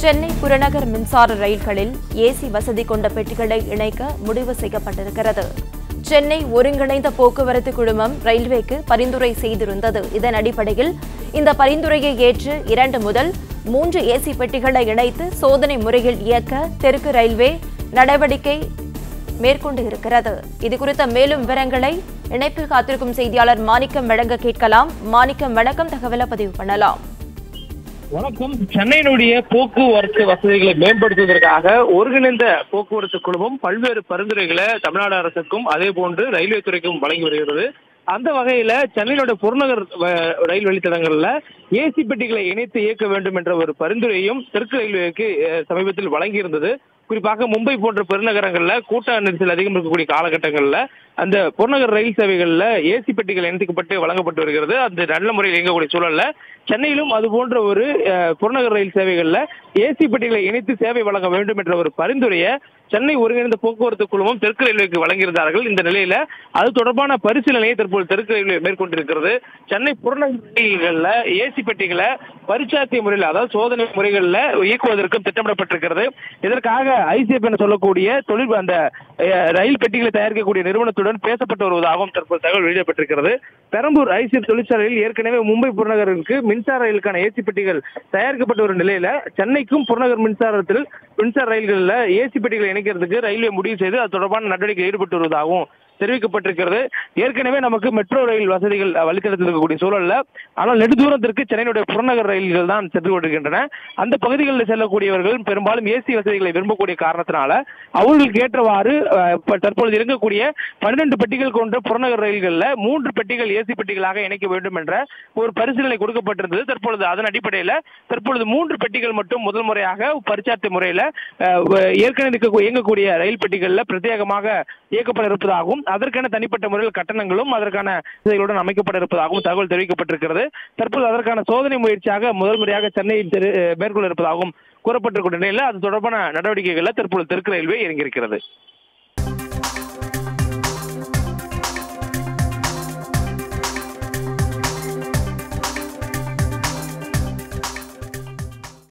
சென்னை புறநகர் மின்சார ரயில்களில் ஏசி வசதி கொண்ட பெட்டிகளை இணைக்க முடிவு செய்யப்பட்டிருக்கிறது சென்னை ஒருங்கிணைந்த போக்குவரத்து குழுமம் ரயில்வேக்கு பரிந்துரை செய்திருந்தது இதன் அடிப்படையில் இந்த பரிந்துரையை ஏற்று இரண்டு முதல் மூன்று ஏசி பெட்டிகளை இணைத்து சோதனை முறையில் இயக்க தெற்கு ரயில்வே நடவடிக்கை மேற்கொண்டு இருக்கிறது இதுகுறித்த மேலும் விவரங்களை இணைப்பில் காத்திருக்கும் செய்தியாளர் மாணிக்கம் வழங்க கேட்கலாம் மாணிக்கம் வணக்கம் தகவலை பதிவு பண்ணலாம் வணக்கம் சென்னையினுடைய போக்குவரத்து வசதிகளை மேம்படுத்துவதற்காக ஒருங்கிணைந்த போக்குவரத்து குழுமம் பல்வேறு பரிந்துரைகளை தமிழ்நாடு அரசுக்கும் அதே போன்று ரயில்வே துறைக்கும் வழங்கி வருகிறது அந்த வகையில சென்னையினுடைய புறநகர் வ- ரயில் வழித்தடங்கள்ல ஏசி பெட்டிகளை இணைத்து இயக்க வேண்டும் என்ற ஒரு பரிந்துரையும் தெற்கு ரயில்வேக்கு அஹ், சமீபத்தில் வழங்கியிருந்தது குறிப்பாக மும்பை போன்ற பெருநகரங்கள்ல கூட்ட நெரிசல் அதிகம் இருக்கக்கூடிய காலகட்டங்கள்ல அந்த புறநகர் ரயில் சேவைகள்ல ஏசி பெட்டிகள் இணைக்கப்பட்டு வழங்கப்பட்டு வருகிறது அந்த நல்ல முறையில் இயங்கக்கூடிய சூழல்ல சென்னையிலும் அது போன்ற ஒரு அஹ், புறநகர் ரயில் சேவைகள்ல ஏசி பெட்டிகளை இணைத்து சேவை வழங்க வேண்டும் என்ற ஒரு பரிந்துரையை சென்னை ஒருங்கிணைந்த போக்குவரத்து குழுமம் தெற்கு ரயில்வேக்கு வழங்கியிருந்தார்கள் இந்த நிலையில அது தொடர்பான பரிசீலனையை தற்போது தெற்கு ரயில்வே மேற்கொண்டிருக்கிறது சென்னை புறநகர் ரயில்கள்ல ஏசி பெட்டிகளை பரிச்சாத்திய முறையில் அதாவது சோதனை முறைகளில் இயக்குவதற்கும் திட்டமிடப்பட்டிருக்கிறது இதற்காக ஐசிஎஃப் என சொல்லக்கூடிய தொழில் அந்த அஹ், ரயில் பெட்டிகளை தயாரிக்கக்கூடிய நிறுவனத்துடன் பேசப்பட்டு வருவதாகவும் தற்போது தகவல் வெளியிடப்பட்டிருக்கிறது பெரம்பூர் ஐசிஎஃப் தொழிற்சாலையில் ஏற்கனவே மும்பை புறநகருக்கு மின்சார ரயிலுக்கான ஏசி பெட்டிகள் தயாரிக்கப்பட்ட ஒரு நிலையில சென்னைக்கும் புறநகர் மின்சாரத்தில் மின்சார ரயில்களில் ஏசி பெட்டிகளை இணைக்கிறதுக்கு ரயில்வே முடிவு செய்து அது தொடர்பான நடவடிக்கை ஈடுபட்டு வருவதாகவும் தெரிவிக்கப்பட்டிருக்கிறது ஏற்கனவே நமக்கு மெட்ரோ ரயில் வசதிகள் அஹ், வழித்தடத்தில் இருக்கக்கூடிய சூழல்ல ஆனால் நெடுதூரத்திற்கு சென்னையினுடைய புறநகர் ரயில்கள் தான் சென்று கொண்டிருக்கின்றன அந்த பகுதிகளில் செல்லக்கூடியவர்கள் பெரும்பாலும் ஏசி வசதிகளை விரும்பக்கூடிய காரணத்தினால அவர்களுக்கு ஏற்றவாறு அஹ், இப்ப தற்பொழுது இறங்கக்கூடிய பன்னிரண்டு பெட்டிகள் கொண்ட புறநகர் ரயில்களில் மூன்று பெட்டிகள் ஏசி பெட்டிகளாக இணைக்க வேண்டும் என்ற ஒரு பரிசீலனை கொடுக்கப்பட்டிருந்தது தற்பொழுது அதன் அடிப்படையில் தற்பொழுது மூன்று பெட்டிகள் மட்டும் முதல் முறையாக பரிச்சார்த்தை முறையில் அஹ், வ- ஏற்கனவே இருக்க- இயங்கக்கூடிய ரயில் பெட்டிகளில் பிரத்யேகமாக இயக்கப்பட இருப்பதாகவும் அதற்கான தனிப்பட்ட முறையில் கட்டணங்களும் அதற்கான வசதிகளுடன் அமைக்கப்பட இருப்பதாகவும் தகவல் தெரிவிக்கப்பட்டிருக்கிறது தற்போது அதற்கான சோதனை முயற்சியாக முதல் முறையாக சென்னையில் தெரு- அஹ், மேற்கொள்ள இருப்பதாகவும் கூறப்பட்டிருக்கின்ற நிலையில் அது தொடர்பான நடவடிக்கைகளில் தற்போது தெற்கு ரயில்வே இறங்கியிருக்கிறது